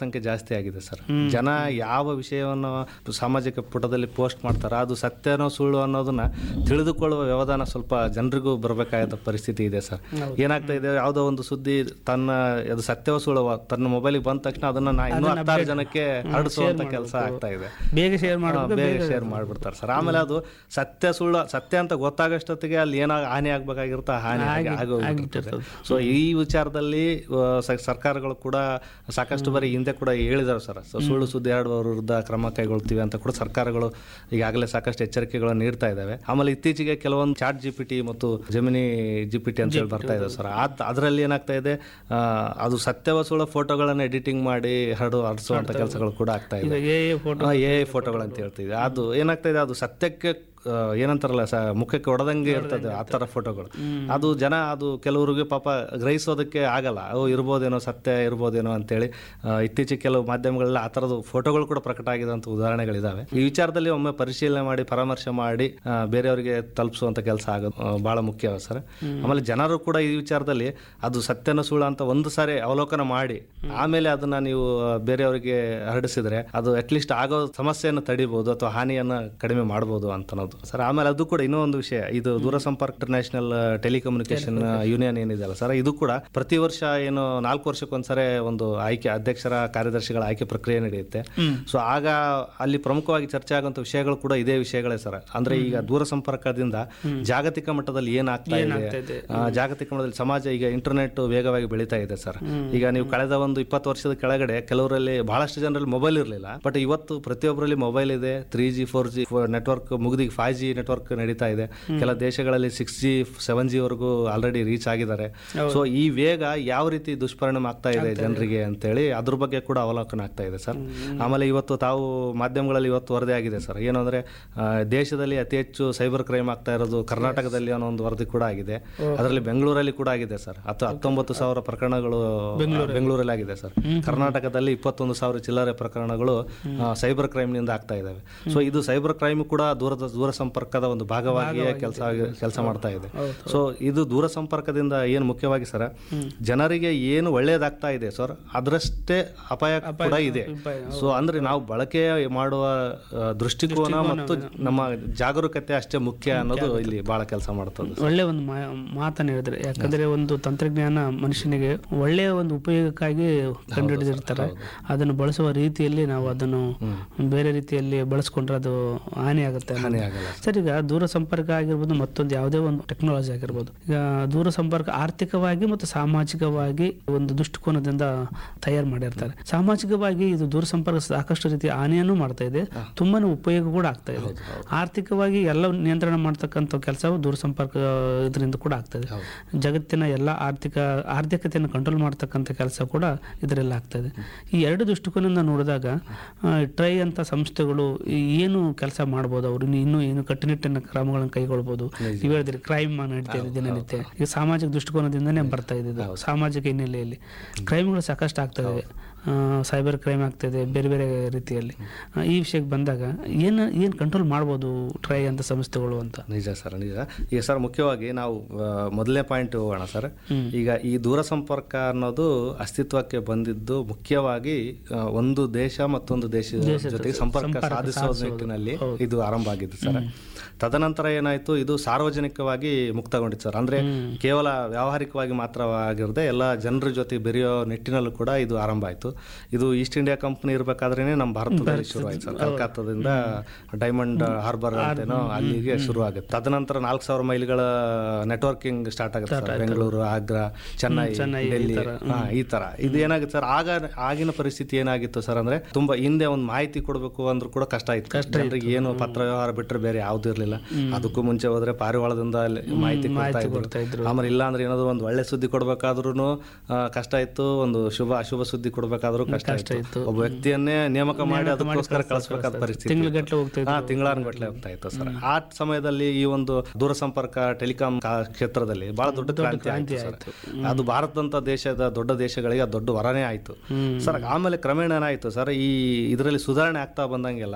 ಸಂಖ್ಯೆ ಜಾಸ್ತಿ ಆಗಿದೆ ಸರ್ ಜನ ಯಾವ ವಿಷಯವನ್ನು ಸಾಮಾಜಿಕ ಪುಟದಲ್ಲಿ ಪೋಸ್ಟ್ ಮಾಡ್ತಾರೆ ಅದು ಸತ್ಯನೋ ಸುಳ್ಳು ಅನ್ನೋದನ್ನ ತಿಳಿದುಕೊಳ್ಳುವ ವ್ಯವಧಾನ ಸ್ವಲ್ಪ ಜನರಿಗೂ ಬರಬೇಕಾದ ಪರಿಸ್ಥಿತಿ ಇದೆ ಸರ್ ಏನಾಗ್ತಾ ಇದೆ ಯಾವುದೋ ಒಂದು ಸುದ್ದಿ ತನ್ನ ಅದು ಸತ್ಯವೋ ಸುಳ್ಳುವ ತನ್ನ ಮೊಬೈಲಿಗೆ ಬಂದ ತಕ್ಷಣ ಅದನ್ನ ನಾ ಇನ್ನೂ ಹತ್ತಾರು ಜನಕ್ಕೆ ಹರಡಿಸುವಂತ ಕೆಲಸ ಆಗ್ತಾ ಇದೆ ಬೇಗ ಶೇರ್ ಹಾ, ಮಾಡಬೇಕು ಬೇಗ ಶೇರ್ ಮಾಡ್ಬಿಡ್ತಾರೆ ಸರ್ ಆಮೇಲೆ ಅದು ಸತ್ಯ ಸುಳ್ಳು ಸತ್ಯ ಅಂತ ಗೊತ್ತಾಗಷ್ಟೊತ್ತಿಗೆ ಅಲ್ಲಿ ಏನೋ ಹಾನಿ ಆಗ್ಬೇಕಾಗಿರುತ್ತೋ ಆ ಹಾನಿ ಆಗಿ- ಆಗೋಗ್ಬಿಟ್ಟಿರ್ತದೆ ಸೊ ಈ ವಿಚಾರದಲ್ಲಿ ಆ, ಸ- ಸರ್ಕಾರಗಳು ಕೂಡ ಸಾಕಷ್ಟು ಬಾರಿ ಹಿಂದೆ ಕೂಡ ಹೇಳಿದಾರೆ ಸರ್ ಸೊ ಸುಳ್ಳು ಸುದ್ದಿ ಹರಡುವವರ ವಿರುದ್ಧ ಕ್ರಮ ಕೈಗೊಳ್ತೀವಿ ಅಂತ ಕೂಡ ಸರ್ಕಾರಗಳು ಈಗಾಗಲೇ ಸಾಕಷ್ಟು ಎಚ್ಚರಿಕೆಗಳನ್ನು ನೀಡ್ತಾ ಇದ್ದಾವೆ ಆಮೇಲೆ ಇತ್ತೀಚೆಗೆ ಕೆಲವೊಂದು ಚಾಟ್ ಜಿ ಪಿ ಟಿ ಮತ್ತು ಜಮಿನಿ ಜಿ ಪಿ ಟಿ ಅಂತ ಹೇಳಿ ಬರ್ತಾ ಇದೆ ಸರ್ ಅದ್ ಅದರಲ್ಲಿ ಏನಾಗ್ತಾ ಇದೆ ಆ, ಅದು ಸತ್ಯವ ಸುಳ್ಳು ಫೋಟೋಗಳನ್ನು ಎಡಿಟಿಂಗ್ ಮಾಡಿ ಹರಡು ಹರಡಿಸುವಂತ ಕೆಲಸಗಳು ಕೂಡ ಆಗ್ತಾ ಇದೆ ಏ ಫೋಟೋ ಎ ಫೋಟೋಗಳು ಅಂತ ಹೇಳ್ತೀವಿ ಅದು ಏನಾಗ್ತಾ ಇದೆ ಅದು ಸತ್ಯಕ್ಕೆ ಆ, ಏನಂತಾರಲ್ಲ ಸ ಮುಖಕ್ಕೆ ಹೊಡೆದಂಗೆ ಇರ್ತದೆ ಆ ಥರ ಫೋಟೋಗಳು ಅದು ಜನ ಅದು ಕೆಲವರಿಗೆ ಪಾಪ ಗ್ರಹಿಸೋದಕ್ಕೆ ಆಗಲ್ಲ ಅವು ಇರ್ಬೋದೇನೋ ಸತ್ಯ ಇರ್ಬೋದೇನೋ ಅಂತೇಳಿ ಆ, ಇತ್ತೀಚೆಗೆ ಕೆಲವು ಮಾಧ್ಯಮಗಳಲ್ಲಿ ಆ ಥರದ್ದು ಫೋಟೋಗಳು ಕೂಡ ಪ್ರಕಟ ಆಗಿದಂಥ ಉದಾಹರಣೆಗಳಿದಾವೆ ಈ ವಿಚಾರದಲ್ಲಿ ಒಮ್ಮೆ ಪರಿಶೀಲನೆ ಮಾಡಿ ಪರಾಮರ್ಶೆ ಮಾಡಿ ಆ, ಬೇರೆಯವರಿಗೆ ತಲುಪಿಸುವಂಥ ಕೆಲಸ ಆಗೋದು ಆ, ಬಹಳ ಮುಖ್ಯ ಸರ್ ಆಮೇಲೆ ಜನರು ಕೂಡ ಈ ವಿಚಾರದಲ್ಲಿ ಅದು ಸತ್ಯನ ಸುಳ್ಳು ಅಂತ ಒಂದು ಸಾರಿ ಅವಲೋಕನ ಮಾಡಿ ಆಮೇಲೆ ಅದನ್ನ ನೀವು ಆ, ಬೇರೆಯವರಿಗೆ ಹರಡಿಸಿದ್ರೆ ಅದು ಅಟ್ಲೀಸ್ಟ್ ಆಗೋ ಸಮಸ್ಯೆಯನ್ನು ತಡಿಬಹುದು ಅಥವಾ ಹಾನಿಯನ್ನ ಕಡಿಮೆ ಮಾಡಬಹುದು ಅಂತ ಅನ್ನೋದು ಸರ್ ಆಮೇಲೆ ಅದು ಕೂಡ ಇನ್ನೂ ಒಂದು ವಿಷಯ ಇದು ದೂರಸಂಪರ್ಕ ಇಂಟರ್ನ್ಯಾಷನಲ್ ಟೆಲಿಕಮ್ಯುನಿಕೇಶನ್ ಯೂನಿಯನ್ ಏನಿದೆಯಲ್ಲ ಸರ್ ಇದು ಕೂಡ ಪ್ರತಿ ವರ್ಷ ಏನು ನಾಲ್ಕು ವರ್ಷಕ್ಕೊಂದ್ಸರಿ ಒಂದು ಆಯ್ಕೆ ಅಧ್ಯಕ್ಷರ ಕಾರ್ಯದರ್ಶಿಗಳ ಆಯ್ಕೆ ಪ್ರಕ್ರಿಯೆ ನಡೆಯುತ್ತೆ ಸೊ ಆಗ ಅಲ್ಲಿ ಪ್ರಮುಖವಾಗಿ ಚರ್ಚೆ ಆಗುವಂತ ವಿಷಯಗಳು ಕೂಡ ಇದೇ ವಿಷಯಗಳೇ ಸರ್ ಅಂದ್ರೆ ಈಗ ದೂರಸಂಪರ್ಕದಿಂದ ಜಾಗತಿಕ ಮಟ್ಟದಲ್ಲಿ ಏನಾಗ್ತಾ ಇದೆ ಆ, ಜಾಗತಿಕ ಮಟ್ಟದಲ್ಲಿ ಸಮಾಜ ಈಗ ಇಂಟರ್ನೆಟ್ ವೇಗವಾಗಿ ಬೆಳೀತಾ ಇದೆ ಸರ್ ಈಗ ನೀವು ಕಳೆದ ಒಂದು ಇಪ್ಪತ್ತು ವರ್ಷದ ಕೆಳಗಡೆ ಕೆಲವರಲ್ಲಿ ಬಹಳಷ್ಟು ಜನರಲ್ಲಿ ಮೊಬೈಲ್ ಇರಲಿಲ್ಲ ಬಟ್ ಇವತ್ತು ಪ್ರತಿಯೊಬ್ಬರಲ್ಲಿ ಮೊಬೈಲ್ ಇದೆ three G four G network ಮುಗಿದಿ ಫೈವ್ ಜಿ ನೆಟ್ವರ್ಕ್ ನಡೀತಾ ಇದೆ ಕೆಲ ದೇಶಗಳಲ್ಲಿ ಸಿಕ್ಸ್ ಜಿ ಸೆವೆನ್ ಜಿ ವರೆಗೂ ಆಲ್ರೆಡಿ ರೀಚ್ ಆಗಿದ್ದಾರೆ ಸೊ ಈ ವೇಗ ಯಾವ ರೀತಿ ದುಷ್ಪರಿಣಾಮ ಆಗ್ತಾ ಇದೆ ಜನರಿಗೆ ಅಂತೇಳಿ ಅದ್ರ ಬಗ್ಗೆ ಕೂಡ ಅವಲೋಕನ ಆಗ್ತಾ ಇದೆ ಸರ್ ಆಮೇಲೆ ಇವತ್ತು ತಾವು ಮಾಧ್ಯಮಗಳಲ್ಲಿ ಇವತ್ತು ವರದಿ ಆಗಿದೆ ಸರ್ ಏನು ಅಂದ್ರೆ ಆ, ದೇಶದಲ್ಲಿ ಅತಿ ಹೆಚ್ಚು ಸೈಬರ್ ಕ್ರೈಮ್ ಆಗ್ತಾ ಇರೋದು ಕರ್ನಾಟಕದಲ್ಲಿ ಅನ್ನೋ ಒಂದು ವರದಿ ಕೂಡ ಆಗಿದೆ ಅದರಲ್ಲಿ ಬೆಂಗಳೂರಲ್ಲಿ ಕೂಡ ಆಗಿದೆ ಸರ್ ಹತ್ತು ಹತ್ತೊಂಬತ್ತು ಸಾವಿರ ಪ್ರಕರಣಗಳು ಬೆಂಗಳೂರಲ್ಲಿ ಆಗಿದೆ ಸರ್ ಕರ್ನಾಟಕದಲ್ಲಿ ಇಪ್ಪತ್ತೊಂದು ಸಾವಿರ ಚಿಲ್ಲರೆ ಪ್ರಕರಣಗಳು ಸೈಬರ್ ಕ್ರೈಮ್ ನಿಂದ ಆಗ್ತಾ ಇದಾವೆ ಸೊ ಇದು ಸೈಬರ್ ಕ್ರೈಮ್ ಕೂಡ ದೂರದ ದೂರ ಸಂಪರ್ಕದ ಒಂದು ಭಾಗವಾಗಿಯೇ ಕೆಲಸ ಕೆಲಸ ಮಾಡ್ತಾ ಇದೆ ಸೊ ಇದು ದೂರ ಸಂಪರ್ಕದಿಂದ ಏನು ಮುಖ್ಯವಾಗಿ ಸರ್ ಜನರಿಗೆ ಏನು ಒಳ್ಳೇದಾಗ್ತಾ ಇದೆ ಸರ್ ಅದರಷ್ಟೇ ಅಪಾಯ ಕೂಡ ಇದೆ ಸೊ ಅಂದ್ರೆ ನಾವು ಬಳಕೆ ಮಾಡುವ ಆ, ದೃಷ್ಟಿಕೋನ ಮತ್ತು ನಮ್ಮ ಜಾಗರೂಕತೆ ಅಷ್ಟೇ ಮುಖ್ಯ ಅನ್ನೋದು ಇಲ್ಲಿ ಬಹಳ ಕೆಲಸ ಮಾಡ್ತದೆ ಒಳ್ಳೆ ಒಂದು ಮಾ- ಮಾತನ್ನ ಹೇಳಿದ್ರೆ ಯಾಕಂದ್ರೆ ಒಂದು ತಂತ್ರಜ್ಞಾನ ಮನುಷ್ಯನಿಗೆ ಒಳ್ಳೆಯ ಒಂದು ಉಪಯೋಗಕ್ಕಾಗಿ ಕಂಡುಹಿಡಿದಿರ್ತಾರೆ ಅದನ್ನು ಬಳಸುವ ರೀತಿಯಲ್ಲಿ ನಾವು ಅದನ್ನು ಬೇರೆ ರೀತಿಯಲ್ಲಿ ಬಳಸ್ಕೊಂಡ್ರೆ ಅದು ಹಾನಿ ಆಗುತ್ತೆ ಹಾನಿ ಆಗಲ್ಲ ಸರ್ ಈಗ ದೂರ ಸಂಪರ್ಕ ಆಗಿರ್ಬೋದು ಮತ್ತೊಂದು ಯಾವುದೇ ಒಂದು ಟೆಕ್ನಾಲಜಿ ಆಗಿರ್ಬೋದು ಈಗ ದೂರ ಸಂಪರ್ಕ ಆರ್ಥಿಕವಾಗಿ ಮತ್ತು ಸಾಮಾಜಿಕವಾಗಿ ಒಂದು ದೃಷ್ಟಿಕೋನದಿಂದ ತಯಾರು ಮಾಡಿರ್ತಾರೆ ಸಾಮಾಜಿಕವಾಗಿ ಇದು ದೂರ ಸಂಪರ್ಕ ಸಾಕಷ್ಟು ರೀತಿಯ ಹಾನಿಯನ್ನು ಮಾಡ್ತಾ ಇದೆ ತುಂಬಾನೇ ಉಪಯೋಗ ಕೂಡ ಆಗ್ತಾ ಇದೆ ಆರ್ಥಿಕವಾಗಿ ಎಲ್ಲ ನಿಯಂತ್ರಣ ಮಾಡ್ತಕ್ಕಂಥ ಕೆಲಸವು ದೂರ ಸಂಪರ್ಕ ಇದರಿಂದ ಕೂಡ ಆಗ್ತದೆ ಜಗತ್ತಿನ ಎಲ್ಲ ಆರ್ಥಿಕ ಆರ್ಥಿಕತೆಯನ್ನು ಕಂಟ್ರೋಲ್ ಮಾಡ್ತಕ್ಕಂಥ ಕೆಲಸ ಕೂಡ ಇದರಲ್ಲಿ ಆಗ್ತದೆ ಈ ಎರಡು ದೃಷ್ಟಿಕೋನದಿಂದ ನೋಡಿದಾಗ ಟ್ರೈ ಅಂತ ಸಂಸ್ಥೆಗಳು ಈ ಏನು ಕೆಲಸ ಮಾಡ್ಬೋದು ಅವರು ಇನ್ನೂ ಏನು ಕಟ್ಟುನಿಟ್ಟಿನ ಕ್ರಮಗಳನ್ನು ಕೈಗೊಳ್ಬೋದು ನೀವು ಹೇಳಿದ್ರಿ ಕ್ರೈಮ್ ನಡೀತಾ ಇದೆ ದಿನನಿತ್ಯ ಈಗ ಸಾಮಾಜಿಕ ದೃಷ್ಟಿಕೋನದಿಂದನೇ ಬರ್ತಾ ಇದೆ ಇದು. ಸಾಮಾಜಿಕ ಹಿನ್ನೆಲೆಯಲ್ಲಿ ಕ್ರೈಮ್ಗಳು ಸಾಕಷ್ಟು ಆಗ್ತಾ ಇದೆ ಸೈಬರ್ ಕ್ರೈಮ್ ಆಗ್ತದೆ ಬೇರೆ ಬೇರೆ ರೀತಿಯಲ್ಲಿ ಆ, ಈ ವಿಷಯಕ್ಕೆ ಬಂದಾಗ ಏನು ಏನು ಕಂಟ್ರೋಲ್ ಮಾಡ್ಬೋದು ಟ್ರೈ ಅಂತ ಸಂಸ್ಥೆಗಳು ಅಂತ ನಿಜ ಸರ್ ನಿಜ ಈಗ ಸರ್ ಮುಖ್ಯವಾಗಿ ನಾವು ಆ, ಮೊದಲನೇ ಪಾಯಿಂಟ್ ಹೋಗೋಣ ಸರ್ ಈಗ ಈ ದೂರ ಸಂಪರ್ಕ ಅನ್ನೋದು ಅಸ್ತಿತ್ವಕ್ಕೆ ಬಂದಿದ್ದು ಮುಖ್ಯವಾಗಿ ಆ, ಒಂದು ದೇಶ ಮತ್ತೊಂದು ದೇಶದ ಜೊತೆಗೆ ಸಂಪರ್ಕ ಸಾಧಿಸುವ ನಿಟ್ಟಿನಲ್ಲಿ ಇದು ಆರಂಭ ಆಗಿದ್ದು ಸರ್ ತದನಂತರ ಏನಾಯ್ತು ಇದು ಸಾರ್ವಜನಿಕವಾಗಿ ಮುಕ್ತಗೊಂಡಿತ್ತು ಸರ್ ಅಂದ್ರೆ ಕೇವಲ ವ್ಯಾವಹಾರಿಕವಾಗಿ ಮಾತ್ರವಾಗಿರದೆ ಎಲ್ಲ ಜನರ ಜೊತೆ ಬೆರೆಯೋ ನಿಟ್ಟಿನಲ್ಲೂ ಕೂಡ ಇದು ಆರಂಭ ಆಯ್ತು ಇದು ಈಸ್ಟ್ ಇಂಡಿಯಾ ಕಂಪನಿ ಇರಬೇಕಾದ್ರೇನೆ ನಮ್ಮ ಭಾರತದಲ್ಲಿ ಶುರು ಆಯ್ತು ಸರ್ ಕಲ್ಕತ್ತಾದಿಂದ ಡೈಮಂಡ್ ಹಾರ್ಬರ್ ಅಂತೇನೋ ಅಲ್ಲಿಗೆ ಶುರು ಆಗುತ್ತೆ ತದನಂತರ ನಾಲ್ಕು ಸಾವಿರ ಮೈಲ್ಗಳ ನೆಟ್ವರ್ಕಿಂಗ್ ಸ್ಟಾರ್ಟ್ ಆಗುತ್ತೆ ಸರ್ ಬೆಂಗಳೂರು ಆಗ್ರಾ ಚೆನ್ನೈ ಡೆಲ್ಲಿ ಹಾ, ಈ ತರ ಇದು ಏನಾಗುತ್ತೆ ಸರ್ ಆಗ ಆಗಿನ ಪರಿಸ್ಥಿತಿ ಏನಾಗಿತ್ತು ಸರ್ ಅಂದ್ರೆ ತುಂಬಾ ಹಿಂದೆ ಒಂದು ಮಾಹಿತಿ ಕೊಡಬೇಕು ಅಂದ್ರೂ ಕೂಡ ಕಷ್ಟ ಇತ್ತು ಜನರಿಗೆ ಏನು ಪತ್ರ ವ್ಯವಹಾರ ಬಿಟ್ಟರೆ ಬೇರೆ ಯಾವ್ದು ಇರ್ಲಿಲ್ಲ ಅದಕ್ಕೂ ಮುಂಚೆ ಹೋದ್ರೆ ಪಾರಿವಾಳದಿಂದ ಅಲ್ಲಿ ಮಾಹಿತಿ ಕೊಡ್ತಾ ಇದ್ರು ಆಮೇಲೆ ಇಲ್ಲ ಅಂದ್ರೆ ಏನಾದ್ರು ಒಂದು ಒಳ್ಳೆ ಸುದ್ದಿ ಕೊಡ್ಬೇಕಾದ್ರೂ ಕಷ್ಟ ಇತ್ತು ಒಂದು ಶುಭ ಅಶುಭ ಸುದ್ದಿ ಕೊಡ್ಬೇಕಾದ್ರೂ ಕಷ್ಟ ಇತ್ತು ಒಬ್ಬ ವ್ಯಕ್ತಿಯನ್ನೇ ನೇಮಕ ಮಾಡಿ ಅದಕ್ಕೋಸ್ಕರ ಕಳಿಸ್ಬೇಕಾದ ಪರಿಸ್ಥಿತಿ ತಿಂಗ್ಳುಗಟ್ಟಲೆ ಹೋಗ್ತಾ ಹಾ ತಿಂಗಳಾನುಗಟ್ಲೆ ಹೋಗ್ತಾ ಇತ್ತು ಸರ್ ಆ ಸಮಯದಲ್ಲಿ ಈ ಒಂದು ದೂರಸಂಪರ್ಕ ಟೆಲಿಕಾಂ ಕಾ- ಕ್ಷೇತ್ರದಲ್ಲಿ ಬಹಳ ದೊಡ್ಡ ಕ್ರಾಂತಿ ಆಯ್ತು ಸರ್ ಅದು ಭಾರತದಂತ ದೇಶದ ದೊಡ್ಡ ದೇಶಗಳಿಗೆ ಅದು ದೊಡ್ಡ ವರನೇ ಆಯ್ತು ಸರ್ ಆಮೇಲೆ ಕ್ರಮೇಣ ಏನಾಯ್ತು ಸರ್ ಈ ಇದರಲ್ಲಿ ಸುಧಾರಣೆ ಆಗ್ತಾ ಬಂದಂಗೆಲ್ಲ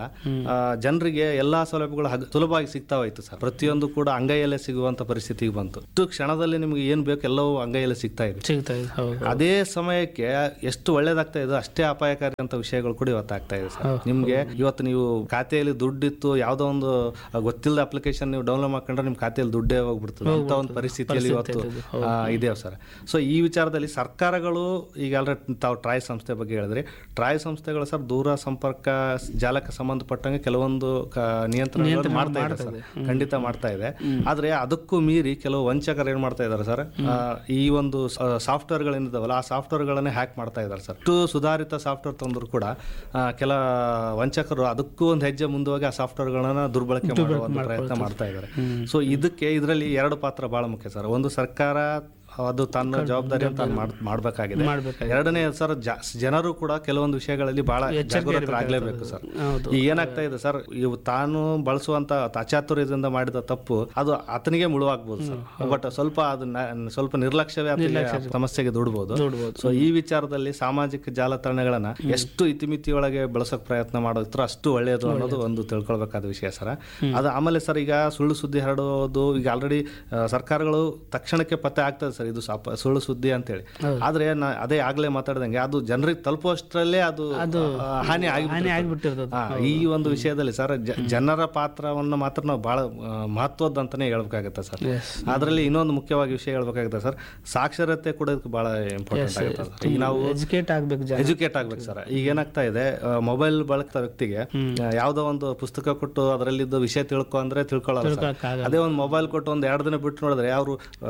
ಜನರಿಗೆ ಎಲ್ಲಾ ಸೌಲಭ್ಯಗಳು ಹಗ್- ಸುಲಭವಾಗಿ ಸಿಗ್ತಾ ಹೋಯ್ತು ಸರ್ ಪ್ರತಿಯೊಂದು ಕೂಡ ಅಂಗೈಯಲ್ಲೇ ಸಿಗುವಂತ ಪರಿಸ್ಥಿತಿಗೆ ಬಂತು ಇಷ್ಟು ಕ್ಷಣದಲ್ಲಿ ನಿಮ್ಗೆ ಏನ್ ಬೇಕು ಎಲ್ಲವೂ ಅಂಗೈಯಲ್ಲೇ ಸಿಗ್ತಾ ಇದೆ ಸಿಗ್ತಾ ಇದೆ ಹೌದು ಅದೇ ಸಮಯಕ್ಕೆ ಎಷ್ಟು ಒಳ್ಳೇದಾಗ್ತಾ ಏನಾಗ್ತಾ ಇದೆ ಅಷ್ಟೇ ಅಪಾಯಕಾರಿ ಅಂತ ವಿಷಯಗಳು ಕೂಡ ಇವತ್ತು ಆಗ್ತಾ ಇದೆ ಸರ್ ನಿಮ್ಗೆ ಇವತ್ತು ನೀವು ಖಾತೆಯಲ್ಲಿ ದುಡ್ಡಿತ್ತು ಯಾವುದೋ ಒಂದು ಗೊತ್ತಿಲ್ಲದ ಅಪ್ಲಿಕೇಶನ್ ನೀವು ಡೌನ್ಲೋಡ್ ಮಾಡ್ಕೊಂಡ್ರೆ ನಿಮ್ಮ ಖಾತೆಯಲ್ಲಿ ದುಡ್ಡೇ ಹೋಗ್ಬಿಡ್ತದೆ ಅಂತ ಒಂದು ಪರಿಸ್ಥಿತಿಯಲ್ಲಿ ಇವತ್ತು ಆ, ಇದೇವ್ ಸರ್ ಸೊ ಈ ವಿಚಾರದಲ್ಲಿ ಸರ್ಕಾರಗಳು ಈಗ ಆಲ್ರೆಡಿ ತಾವು ಟ್ರಾಯ್ ಸಂಸ್ಥೆ ಬಗ್ಗೆ ಹೇಳಿದ್ರಿ ಟ್ರಾಯ್ ಸಂಸ್ಥೆಗಳು ಸರ್ ದೂರ ಸಂಪರ್ಕ ಜಾಲಕ್ಕೆ ಸಂಬಂಧಪಟ್ಟಂಗೆ ಕೆಲವೊಂದು ಕ- ನಿಯಂತ್ರಣಗಳನ್ನು ಮಾಡ್ತಾ ಇದೆ ಸರ್ ಖಂಡಿತ ಮಾಡ್ತಾ ಇದೆ ಆದ್ರೆ ಅದಕ್ಕೂ ಮೀರಿ ಕೆಲವು ವಂಚಕರು ಏನ್ ಮಾಡ್ತಾ ಇದ್ದಾರೆ ಸರ್ ಆ, ಈ ಒಂದು ಸಾಫ್ಟ್ವೇರ್ಗಳೇನಿದಾವಲ್ಲ ಆ ಸಾಫ್ಟ್ವೇರ್ಗಳನ್ನೇ ಹ್ಯಾಕ್ ಮಾಡ್ತಾ ಇದ್ದಾರೆ ಸರ್ ಇಷ್ಟು ಸುಧಾರಿತ ಸಾಫ್ಟ್ವೇರ್ ತಂದ್ರು ಕೂಡ ಆ, ಕೆಲ ವಂಚಕರು ಅದಕ್ಕೂ ಒಂದು ಹೆಜ್ಜೆ ಮುಂದೆ ಹೋಗಿ ಆ ಸಾಫ್ಟ್ವೇರ್ಗಳನ್ನ ದುರ್ಬಳಕೆ ಮಾಡುವ ಒಂದು ಪ್ರಯತ್ನ ಮಾಡ್ತಾ ಇದ್ದಾರೆ ಸೊ ಇದಕ್ಕೆ ಇದರಲ್ಲಿ ಎರಡು ಪಾತ್ರ ಬಹಳ ಮುಖ್ಯ ಸರ್ ಒಂದು ಸರ್ಕಾರ ಅದು ತನ್ನ ಜವಾಬ್ದಾರಿಯನ್ನು ತಾನು ಮಾಡ್- ಮಾಡ್ಬೇಕಾಗಿದೆ ಮಾಡ್ಬೇಕಾಗಿದೆ. ಎರಡನೇ ಸರ್ ಜಾ- ಜನರು ಕೂಡ ಕೆಲವೊಂದು ವಿಷಯಗಳಲ್ಲಿ ಬಹಳ ಜಾಗರೂಕರಾಗಲೇಬೇಕು ಸರ್ ಹೌದು ಈಗ ಏನಾಗ್ತಾ ಇದೆ ಸರ್ ಇವು ತಾನು ಬಳಸುವಂತ ಅಚಾತುರ್ಯದಿಂದ ಮಾಡಿದ ತಪ್ಪು ಅದು ಆತನಿಗೆ ಮುಳುವಾಗ್ಬೋದು ಸರ್ ಬಟ್ ಸ್ವಲ್ಪ ಅದನ್ನ ಸ್ವಲ್ಪ ನಿರ್ಲಕ್ಷ್ಯವೇ ಆತನಿಗೆ ಆ ಸಮಸ್ಯೆಗೆ ದುಡ್ಬೋದು ನೋಡ್ಬೋದು ಸೊ ಈ ವಿಚಾರದಲ್ಲಿ ಸಾಮಾಜಿಕ ಜಾಲತಾಣಗಳನ್ನ ಎಷ್ಟು ಇತಿಮಿತಿಯೊಳಗೆ ಬಳಸೋಕ್ ಪ್ರಯತ್ನ ಮಾಡೋದ್ರ ಅಷ್ಟು ಒಳ್ಳೆಯದು ಅನ್ನೋದು ಒಂದು ತಿಳ್ಕೊಳ್ಬೇಕಾದ ವಿಷಯ ಸರ್ ಅದು ಆಮೇಲೆ ಸರ್ ಈಗ ಸುಳ್ಳು ಸುದ್ದಿ ಹರಡೋದು ಈಗ ಆಲ್ರೆಡಿ ಸರ್ಕಾರಗಳು ತಕ್ಷಣಕ್ಕೆ ಪತ್ತೆ ಆಗ್ತದೆ ಸರ್ ಇದು ಸಾಪ ಸುಳ್ಳು ಸುದ್ದಿ ಅಂತೇಳಿ ಆದ್ರೆ ನಾ ಅದೇ ಆಗ್ಲೇ ಮಾತಾಡ್ದಂಗೆ ಅದು ಜನರಿಗೆ ತಲುಪುವಷ್ಟರಲ್ಲೇ ಅದು ಆ, ಹಾನಿ ಆಗಿ ಹಾನಿ ಆಗಿಬಿಟ್ಟಿರ್ತದೆ ಆ, ಈ ಒಂದು ವಿಷಯದಲ್ಲಿ ಸರ್ ಜ- ಜನರ ಪಾತ್ರವನ್ನು ಮಾತ್ರ ನಾವು ಬಹಳ ಆ, ಮಹತ್ವದ್ದು ಅಂತಾನೆ ಹೇಳ್ಬೇಕಾಗತ್ತೆ ಸರ್ ಎಸ್ ಅದರಲ್ಲಿ ಇನ್ನೊಂದು ಮುಖ್ಯವಾಗಿ ವಿಷಯ ಹೇಳ್ಬೇಕಾಗುತ್ತೆ ಸರ್ ಸಾಕ್ಷರತೆ ಕೂಡ ಇದಕ್ಕೆ ಬಹಳ ಇಂಪಾರ್ಟೆಂಟ್ ಆಗುತ್ತೆ ಸರ್. ಈಗ ನಾವು ಎಜುಕೇಟ್ ಆಗ್ಬೇಕು ಜನ ಎಜುಕೇಟ್ ಆಗ್ಬೇಕು ಸರ್ ಈಗ ಏನಾಗ್ತಾ ಇದೆ ಮೊಬೈಲ್ ಬಳಕ್ತ ವ್ಯಕ್ತಿಗೆ ಆ, ಯಾವ್ದೋ ಒಂದು ಪುಸ್ತಕ ಕೊಟ್ಟು ಅದರಲ್ಲಿದ್ದ ವಿಷಯ ತಿಳ್ಕೊ ಅಂದ್ರೆ ತಿಳ್ಕೊಳ್ಳಲ್ಲ ಸರ್. ತಿಳ್ಕೊಳಕ್ಕಾಗಲ್ಲ. ಅದೇ ಒಂದು ಮೊಬೈಲ್ ಕೊಟ್ಟು ಒಂದು ಎರಡು ದಿನ ಬಿಟ್ಟು ನೋಡಿದ್ರೆ ಅವರು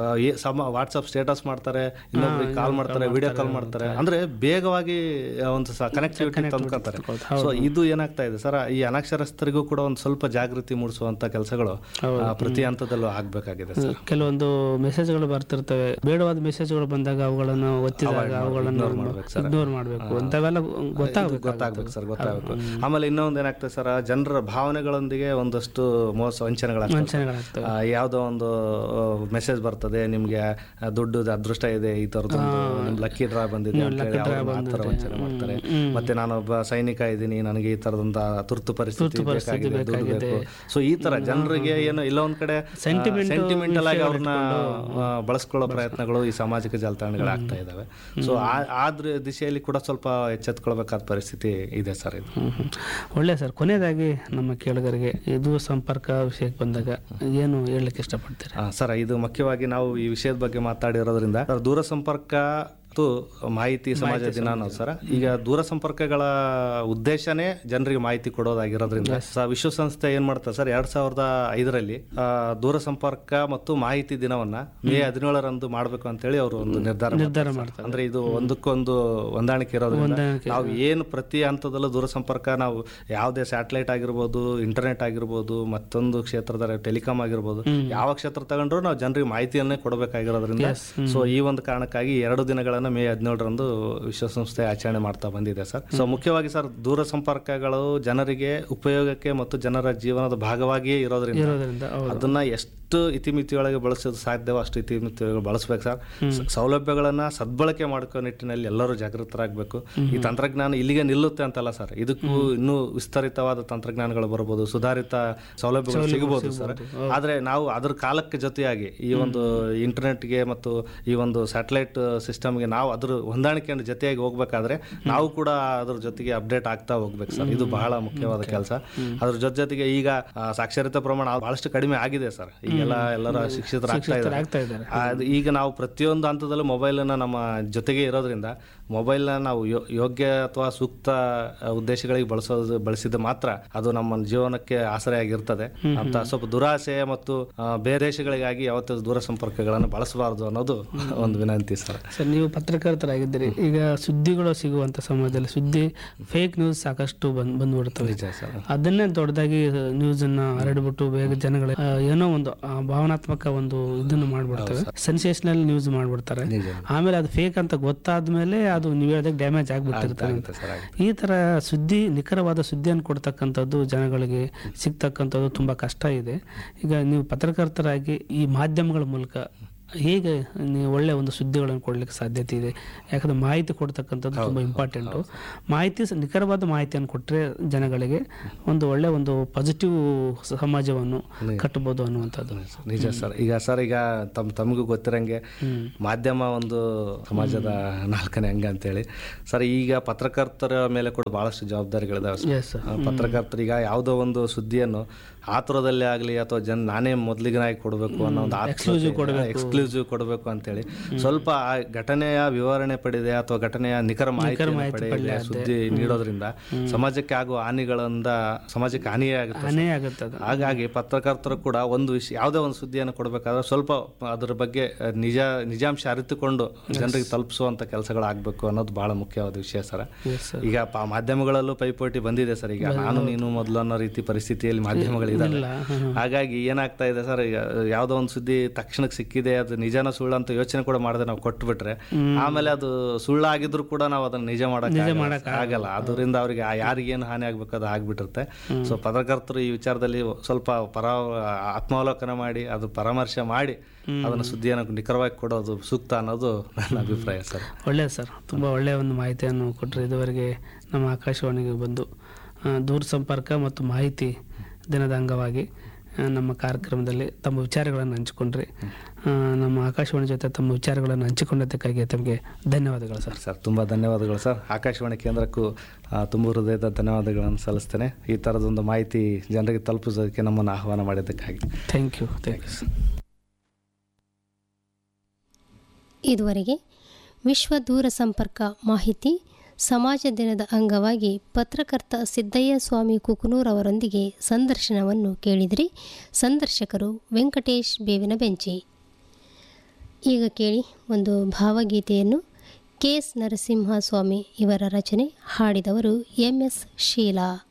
ಸಮ ವಾಟ್ಸಪ್ ಸ್ಟೇಟಸ್ ಮಾಡ್ತಾರೆ ಇನ್ನೊಬ್ರಿಗೆ ಕಾಲ್ ಮಾಡ್ತಾರೆ ವಿಡಿಯೋ ಕಾಲ್ ಮಾಡ್ತಾರೆ ಅಂದ್ರೆ ಬೇಗವಾಗಿ ಆ, ಒಂದು ಕನೆಕ್ಟಿವಿಟಿ ತಂದ್ಕೊತಾರೆ ಸೊ ಇದು ಏನಾಗ್ತಾ ಇದೆ ಸರ್ ಈ ಅನಕ್ಷರಸ್ಥರಿಗೂ ಕೂಡ ಒಂದು ಸ್ವಲ್ಪ ಜಾಗೃತಿ ಮೂಡಿಸುವಂತ ಕೆಲಸಗಳು ಆ, ಪ್ರತಿ ಹಂತದಲ್ಲೂ ಆಗ್ಬೇಕಾಗಿದೆ ಸರ್ ಕೆಲವೊಂದು ಮೆಸೇಜ್ಗಳು ಬರ್ತಿರ್ತವೆ ಬೇಡವಾದ ಮೆಸೇಜ್ಗಳು ಬಂದಾಗ ಅವುಗಳನ್ನು ಒತ್ತಿದಾಗ ಅವುಗಳನ್ನು ಇಗ್ನೋರ್ ಮಾಡಬೇಕು ಅಂತವೆಲ್ಲ ಗೊತ್ತಾಗಬೇಕು ಗೊತ್ತಾಗ್ಬೇಕು ಸರ್ ಗೊತ್ತಾಗಬೇಕು ಆಮೇಲೆ ಇನ್ನೊಂದು ಏನಾಗ್ತದೆ ಸರ್ ಜನರ ಭಾವನೆಗಳೊಂದಿಗೆ ಒಂದಷ್ಟು ಮೋಸ ವಂಚನೆಗಳಾಗ್ತವೆ ವಂಚನೆಗಳಾಗ್ತವೆ ಆ, ಯಾವುದೋ ಒಂದು ಮೆಸೇಜ್ ಬರ್ತದೆ ನಿಮ್ಗೆ ಆ, ದುಡ್ಡು ಅದೃಷ್ಟ ಇದೆ ಈ ತರದೊಂದು ನಿಮ್ ಲಕ್ಕಿ ಡ್ರಾ ಬಂದಿದೆ ಅಂತ ಹೇಳಿ ಅವ್ರನ್ನ ಆ ಥರ ವಂಚನೆ ಮಾಡ್ತಾರೆ ಮತ್ತೆ ನಾನೊಬ್ಬ ಸೈನಿಕ ಇದ್ದೀನಿ ನನಗೆ ಈ ತರದೊಂದು ತುರ್ತು ಪರಿಸ್ಥಿತಿ ಬೇಕಾಗಿದೆ ದುಡ್ಡು ಬೇಕು ಸೊ ಈ ತರ ಜನರಿಗೆ ಏನು ಇಲ್ಲ ಒಂದ್ ಕಡೆ ಸೆಂಟಿಮೆಂಟಲ್ ಆಗಿ ಅವ್ರನ್ನ ಆ, ಬಳಸ್ಕೊಳ್ಳೋ ಪ್ರಯತ್ನಗಳು ಈ ಸಾಮಾಜಿಕ ಜಾಲತಾಣಗಳು ಆಗ್ತಾ ಇದಾವೆ ಸೊ ಆದ್ರ ದಿಶೆಯಲ್ಲಿ ಕೂಡ ಸ್ವಲ್ಪ ಎಚ್ಚೆತ್ಕೊಳ್ಬೇಕಾದ ಪರಿಸ್ಥಿತಿ ಇದೆ ಸರ್ ಇದು ಹ್ಮ್, ಹ್ಮ್. ಒಳ್ಳೆ ಸರ್ ಕೊನೆಯದಾಗಿ ನಮ್ಮ ಕೇಳುಗರಿಗೆ ಇದು ಸಂಪರ್ಕ ವಿಷಯಕ್ಕೆ ಬಂದಾಗ ಏನು ಹೇಳಲಿಕ್ಕೆ ಇಷ್ಟಪಡ್ತೀರಿ ಆ, ಸರ್ ಇದು ಮುಖ್ಯವಾಗಿ ನಾವು ಈ ವಿಷಯದ ಬಗ್ಗೆ ಮಾತಾಡಿರೋದ್ರಿಂದ ಸರ್, ದೂರ ಸಂಪರ್ಕ ಮತ್ತು ಮಾಹಿತಿ ಸಮಾಜ ದಿನ ಅನ್ನೋದು ಸರ್ ಈಗ ದೂರ ಸಂಪರ್ಕಗಳ ಉದ್ದೇಶನೇ ಜನರಿಗೆ ಮಾಹಿತಿ ಕೊಡೋದಾಗಿರೋದ್ರಿಂದ ಸ- ವಿಶ್ವಸಂಸ್ಥೆ ಏನ್ ಮಾಡ್ತಾರೆ ಸರ್ ಎರಡ್ ಸಾವಿರದ ಐದರಲ್ಲಿ ಆ, ದೂರ ಸಂಪರ್ಕ ಮತ್ತು ಮಾಹಿತಿ ದಿನವನ್ನ ಮೇ ಹದಿನೇಳರಂದು ಮಾಡ್ಬೇಕು ಅಂತೇಳಿ ಅವರು ಒಂದು ನಿರ್ಧಾರ ನಿರ್ಧಾರ ಮಾಡ್ತಾರೆ ಮಾಡ್ತಾರೆ ಸರ್. ಅಂದ್ರೆ ಇದು ಒಂದಕ್ಕೊಂದು ಹೊಂದಾಣಿಕೆ ಇರೋದ್ರಿಂದ ಹೊಂದಾಣಿಕೆ. ನಾವು ಏನು ಪ್ರತಿ ಹಂತದಲ್ಲೂ ದೂರ ಸಂಪರ್ಕ ನಾವು ಯಾವುದೇ ಸ್ಯಾಟಲೈಟ್ ಆಗಿರ್ಬೋದು ಇಂಟರ್ನೆಟ್ ಆಗಿರ್ಬೋದು ಮತ್ತೊಂದು ಕ್ಷೇತ್ರದ ಟೆಲಿಕಾಂ ಆಗಿರ್ಬೋದು ಯಾವ ಕ್ಷೇತ್ರ ತಗೊಂಡ್ರು ನಾವು ಜನರಿಗೆ ಮಾಹಿತಿಯನ್ನೇ ಕೊಡಬೇಕಾಗಿರೋದ್ರಿಂದ ಸೊ ಈ ಒಂದು ಕಾರಣಕ್ಕಾಗಿ ಎರಡು ದಿನಗಳನ್ನ ಮೇ ಹದಿನೇಳರಂದು ವಿಶ್ವಸಂಸ್ಥೆ ಆಚರಣೆ ಮಾಡ್ತಾ ಬಂದಿದೆ ಸರ್ ಸೊ ಮುಖ್ಯವಾಗಿ ಸರ್ ದೂರ ಸಂಪರ್ಕಗಳು ಜನರಿಗೆ ಉಪಯೋಗಕ್ಕೆ ಮತ್ತು ಜನರ ಜೀವನದ ಭಾಗವಾಗಿಯೇ ಇರೋದ್ರಿಂದ ಇರೋದ್ರಿಂದ ಹೌದು ಅದನ್ನ ಎಷ್ಟು ಇತಿಮಿತಿಯೊಳಗೆ ಬಳಸೋದು ಸಾಧ್ಯವೋ ಅಷ್ಟು ಇತಿಮಿತಿಯೊಳಗೆ ಬಳಸ್ಬೇಕು ಸರ್ ಸ- ಸೌಲಭ್ಯಗಳನ್ನ ಸದ್ಬಳಕೆ ಮಾಡ್ಕೋ ನಿಟ್ಟಿನಲ್ಲಿ ಎಲ್ಲರೂ ಜಾಗೃತರಾಗಬೇಕು ಈ ತಂತ್ರಜ್ಞಾನ ಇಲ್ಲಿಗೆ ನಿಲ್ಲುತ್ತೆ ಅಂತಲ್ಲ ಸರ್ ಇದಕ್ಕೂ ಇನ್ನೂ ವಿಸ್ತರಿತವಾದ ತಂತ್ರಜ್ಞಾನಗಳು ಬರ್ಬೋದು ಸುಧಾರಿತ ಸೌಲಭ್ಯಗಳು ಸಿಗಬಹುದು ಸರ್ ಆದ್ರೆ ನಾವು ಅದ್ರ ಕಾಲಕ್ಕೆ ಜೊತೆಯಾಗಿ ಈ ಒಂದು ಇಂಟರ್ನೆಟ್ಗೆ ಮತ್ತು ಈ ಒಂದು ಸ್ಯಾಟಲೈಟ್ ಸಿಸ್ಟಮ್ಗೆ ನಾವು ಅದ್ರ ಹೊಂದಾಣಿಕೆ ಜೊತೆಯಾಗಿ ಹೋಗ್ಬೇಕಾದ್ರೆ ನಾವು ಕೂಡ ಅದ್ರ ಜೊತೆಗೆ ಅಪ್ಡೇಟ್ ಆಗ್ತಾ ಹೋಗ್ಬೇಕು ಸರ್ ಇದು ಬಹಳ ಮುಖ್ಯವಾದ ಕೆಲಸ ಅದ್ರ ಜೊತೆ ಜೊತೆಗೆ ಈಗ ಆ, ಸಾಕ್ಷರತೆ ಪ್ರಮಾಣ ಬಹಳಷ್ಟು ಕಡಿಮೆ ಆಗಿದೆ ಸರ್ ಈಗೆಲ್ಲ ಎಲ್ಲರೂ ಶಿಕ್ಷಿತರಾಗ್ತಾ ಇದ್ದಾರೆ ಆಗ್ತಾ ಇದ್ದಾರೆ ಅದು ಈಗ ನಾವು ಪ್ರತಿಯೊಂದು ಹಂತದಲ್ಲೂ ಮೊಬೈಲನ್ನು ನಮ್ಮ ಜೊತೆಗೆ ಇರೋದ್ರಿಂದ ಮೊಬೈಲ್ನ ನಾವು ಯೋ- ಯೋಗ್ಯ ಅಥವಾ ಸೂಕ್ತ ಆ, ಉದ್ದೇಶಗಳಿಗೆ ಬಳಸೋದು ಬಳಸಿದ ಮಾತ್ರ ಅದು ನಮ್ಮ ಜೀವನಕ್ಕೆ ಆಸರೆಯಾಗಿರ್ತದೆ ಅಂತ ಸ್ವಲ್ಪ ದುರಾಸೆ ಮತ್ತು ಆ, ಬೇರೆ ದೇಶಗಳಿಗಾಗಿ ಯಾವತ್ತೂ ದೂರ ಸಂಪರ್ಕಗಳನ್ನು ಬಳಸಬಾರದು ಅನ್ನೋದು ಒಂದು ವಿನಂತಿ ಸರ್ ಸರ್ ನೀವು ಪತ್ರಕರ್ತರಾಗಿದ್ದೀರಿ ಈಗ ಸುದ್ದಿಗಳು ಸಿಗುವಂತ ಸಮಯದಲ್ಲಿ ಸುದ್ದಿ ಫೇಕ್ ನ್ಯೂಸ್ ಸಾಕಷ್ಟು ಬಂದ್ ಬಂದ್ಬಿಡ್ತವೆ ನಿಜ ಸರ್ ಅದನ್ನೇ ದೊಡ್ಡದಾಗಿ ನ್ಯೂಸ್ ಅನ್ನ ಹರಡ್ಬಿಟ್ಟು ಬೇಗ ಜನಗಳ ಆ, ಏನೋ ಒಂದು ಆ, ಭಾವನಾತ್ಮಕ ಒಂದು ಇದನ್ನು ಮಾಡ್ಬಿಡ್ತವೆ ಸೆನ್ಸೇಷನಲ್ ನ್ಯೂಸ್ ಮಾಡ್ಬಿಡ್ತಾರೆ ನಿಜ ಆಮೇಲೆ ಅದು ಫೇಕ್ ಅಂತ ಗೊತ್ತಾದ್ಮೇಲೆ ಅದು ನೀವು ಹೇಳಿದಾಗ ಡ್ಯಾಮೇಜ್ ಆಗ್ಬಿಟ್ಟಿರ್ತದೆ ಆಗುತ್ತೆ ಸರ್ ಆಗುತ್ತೆ. ಈ ತರ ಸುದ್ದಿ ನಿಖರವಾದ ಸುದ್ದಿಯನ್ನು ಕೊಡ್ತಕ್ಕಂಥದ್ದು ಜನಗಳಿಗೆ ಸಿಗ್ತಕ್ಕಂಥದ್ದು ತುಂಬಾ ಕಷ್ಟ ಇದೆ ಈಗ ನೀವು ಪತ್ರಕರ್ತರಾಗಿ ಈ ಮಾಧ್ಯಮಗಳ ಮೂಲಕ ಹೇಗೆ ನೀವು ಒಳ್ಳೆ ಒಂದು ಸುದ್ದಿಗಳನ್ನು ಕೊಡಲಿಕ್ಕೆ ಸಾಧ್ಯತೆ ಇದೆ ಯಾಕಂದ್ರೆ ಮಾಹಿತಿ ಕೊಡ್ತಕ್ಕಂಥದ್ದು ತುಂಬ ಇಂಪಾರ್ಟೆಂಟು ಮಾಹಿತಿ ಸ- ನಿಖರವಾದ ಮಾಹಿತಿಯನ್ನು ಕೊಟ್ಟರೆ ಜನಗಳಿಗೆ ಒಂದು ಒಳ್ಳೆ ಒಂದು ಪಾಸಿಟಿವ್ ಸಮಾಜವನ್ನು ಕಟ್ಟಬಹುದು ಅನ್ನುವಂಥದ್ದು ನಿಜ ಸರ್ ಈಗ ಸರ್ ಈಗ ತಮ್ ತಮಗೂ ಗೊತ್ತಿರಂಗೆ ಮಾಧ್ಯಮ ಒಂದು ಸಮಾಜದ ನಾಲ್ಕನೇ ಅಂಗ ಅಂತೇಳಿ ಸರ್ ಈಗ ಪತ್ರಕರ್ತರ ಮೇಲೆ ಕೂಡ ಬಹಳಷ್ಟು ಜವಾಬ್ದಾರಿಗಳಿದಾವೆ ಸರ್. ಎಸ್ ಸರ್ ಆ, ಪತ್ರಕರ್ತರು ಈಗ ಯಾವುದೋ ಒಂದು ಸುದ್ದಿಯನ್ನು ಆತುರದಲ್ಲೇ ಆಗಲಿ ಅಥವಾ ಜನ ನಾನೇ ಮೊದಲಿಗನಾಗಿ ಕೊಡಬೇಕು ಅನ್ನೋ ಒಂದು ಎಕ್ಸ್ಕ್ಲೂಸಿವ್ ಕೊಡಬೇಕು ಅಂತೇಳಿ ಸ್ವಲ್ಪ ಆ ಘಟನೆಯ ವಿವರಣೆ ಪಡೆದೆ ಅಥವಾ ಘಟನೆಯ ನಿಖರ ಮಾಹಿತಿ ಪಡೆಯದೆ ಸುದ್ದಿ ನೀಡೋದ್ರಿಂದ ಸಮಾಜಕ್ಕೆ ಆಗುವ ಹಾನಿಗಳಿಂದ ಸಮಾಜಕ್ಕೆ ಹಾನಿಯೇ ಆಗುತ್ತೆ ಹಾನೇ ಆಗುತ್ತೆ ಅದು ಹಾಗಾಗಿ ಪತ್ರಕರ್ತರು ಕೂಡ ಒಂದು ವಿಷಯ ಯಾವುದೇ ಒಂದು ಸುದ್ದಿಯನ್ನು ಕೊಡಬೇಕಾದ್ರೆ ಸ್ವಲ್ಪ ಅದರ ಬಗ್ಗೆ ಅಹ್, ನಿಜ ನಿಜಾಂಶ ಅರಿತುಕೊಂಡು ಜನರಿಗೆ ತಲುಪಿಸುವಂತ ಕೆಲಸಗಳಾಗಬೇಕು ಅನ್ನೋದು ಬಹಳ ಮುಖ್ಯವಾದ ವಿಷಯ ಸರ್ ಎಸ್ ಸರ್ ಈಗ ಪ- ಮಾಧ್ಯಮಗಳಲ್ಲೂ ಪೈಪೋಟಿ ಬಂದಿದೆ ಸರ್ ಈಗ ನಾನು ನೀನು ಮೊದಲು ಅನ್ನೋ ರೀತಿ ಪರಿಸ್ಥಿತಿಯಲ್ಲಿ ಮಾಧ್ಯಮಗಳಿದಾವೆ ಇಲ್ಲ ಹ್ಮ್, ಹ್ಮ್. ಹಾಗಾಗಿ ಏನಾಗ್ತಾ ಇದೆ ಸರ್ ಈಗ ಯಾವುದೋ ಒಂದು ಸುದ್ದಿ ತಕ್ಷಣಕ್ಕೆ ಸಿಕ್ಕಿದೆ ಅದು ನಿಜನ ಸುಳ್ಳು ಅಂತ ಯೋಚನೆ ಕೂಡ ಮಾಡದೆ ನಾವು ಕೊಟ್ಬಿಟ್ರೆ ಆಮೇಲೆ ಅದು ಸುಳ್ಳಾಗಿದ್ರು ಕೂಡ ನಾವು ಅದನ್ನ ನಿಜ ಮಾಡಕ್ ಆಗಲ್ಲ ಅದರಿಂದ ಅವರಿಗೆ ಯಾರಿಗೇನು ಹಾನಿ ಆಗ್ಬೇಕು ಅದು ಆಗ್ಬಿಟ್ಟಿರುತ್ತೆ ಸೊ ಪತ್ರಕರ್ತರು ಈ ವಿಚಾರದಲ್ಲಿ ಸ್ವಲ್ಪ ಪರ ಆತ್ಮಾವಲೋಕನ ಮಾಡಿ ಅದು ಪರಾಮರ್ಶೆ ಮಾಡಿ ಅದನ್ನ ಸುದ್ದಿಯನ್ನು ನಿಖರವಾಗಿ ಕೊಡೋದು ಸೂಕ್ತ ಅನ್ನೋದು ನನ್ನ ಅಭಿಪ್ರಾಯ ಸರ್ ಒಳ್ಳೆಯದು ಸರ್ ತುಂಬ ಒಳ್ಳೆಯ ಒಂದು ಮಾಹಿತಿಯನ್ನು ಕೊಟ್ಟರೆ ಇದುವರೆಗೆ ನಮ್ಮ ಆಕಾಶವಾಣಿಗೆ ಬಂದು ಆ, ದೂರ ಸಂಪರ್ಕ ಮತ್ತು ಮಾಹಿತಿ ದಿನದ ಅಂಗವಾಗಿ ಆ, ನಮ್ಮ ಕಾರ್ಯಕ್ರಮದಲ್ಲಿ ತಮ್ಮ ವಿಚಾರಗಳನ್ನು ಹಂಚಿಕೊಂಡ್ರಿ ಆ, ನಮ್ಮ ಆಕಾಶವಾಣಿ ಜೊತೆ ತಮ್ಮ ವಿಚಾರಗಳನ್ನು ಹಂಚಿಕೊಂಡದಕ್ಕಾಗಿ ತಮಗೆ ಧನ್ಯವಾದಗಳು ಸರ್ ಸರ್ ತುಂಬ ಧನ್ಯವಾದಗಳು ಸರ್ ಆಕಾಶವಾಣಿ ಕೇಂದ್ರಕ್ಕೂ ಆ, ತುಂಬ ಹೃದಯದ ಧನ್ಯವಾದಗಳನ್ನು ಸಲ್ಲಿಸ್ತೇನೆ ಈ ಥರದೊಂದು ಮಾಹಿತಿ ಜನರಿಗೆ ತಲುಪಿಸೋದಕ್ಕೆ ನಮ್ಮನ್ನು ಆಹ್ವಾನ ಮಾಡಿದ್ದಕ್ಕಾಗಿ thank you thank you sir ಇದುವರೆಗೆ ವಿಶ್ವ ದೂರ ಸಂಪರ್ಕ ಮಾಹಿತಿ ಸಮಾಜ ದಿನದ ಅಂಗವಾಗಿ ಪತ್ರಕರ್ತ ಸಿದ್ದಯ್ಯ ಸ್ವಾಮಿ ಕುಕನೂರ್ ಅವರೊಂದಿಗೆ ಸಂದರ್ಶನವನ್ನು ಕೇಳಿದಿರಿ ಸಂದರ್ಶಕರು ವೆಂಕಟೇಶ್ ಬೇವಿನ ಬೆಂಚಿ ಈಗ ಕೇಳಿ ಒಂದು ಭಾವಗೀತೆಯನ್ನು ಕೆ ಎಸ್ ನರಸಿಂಹ ಸ್ವಾಮಿ ಇವರ ರಚನೆ ಹಾಡಿದವರು ಎಂ ಎಸ್ ಶೀಲಾ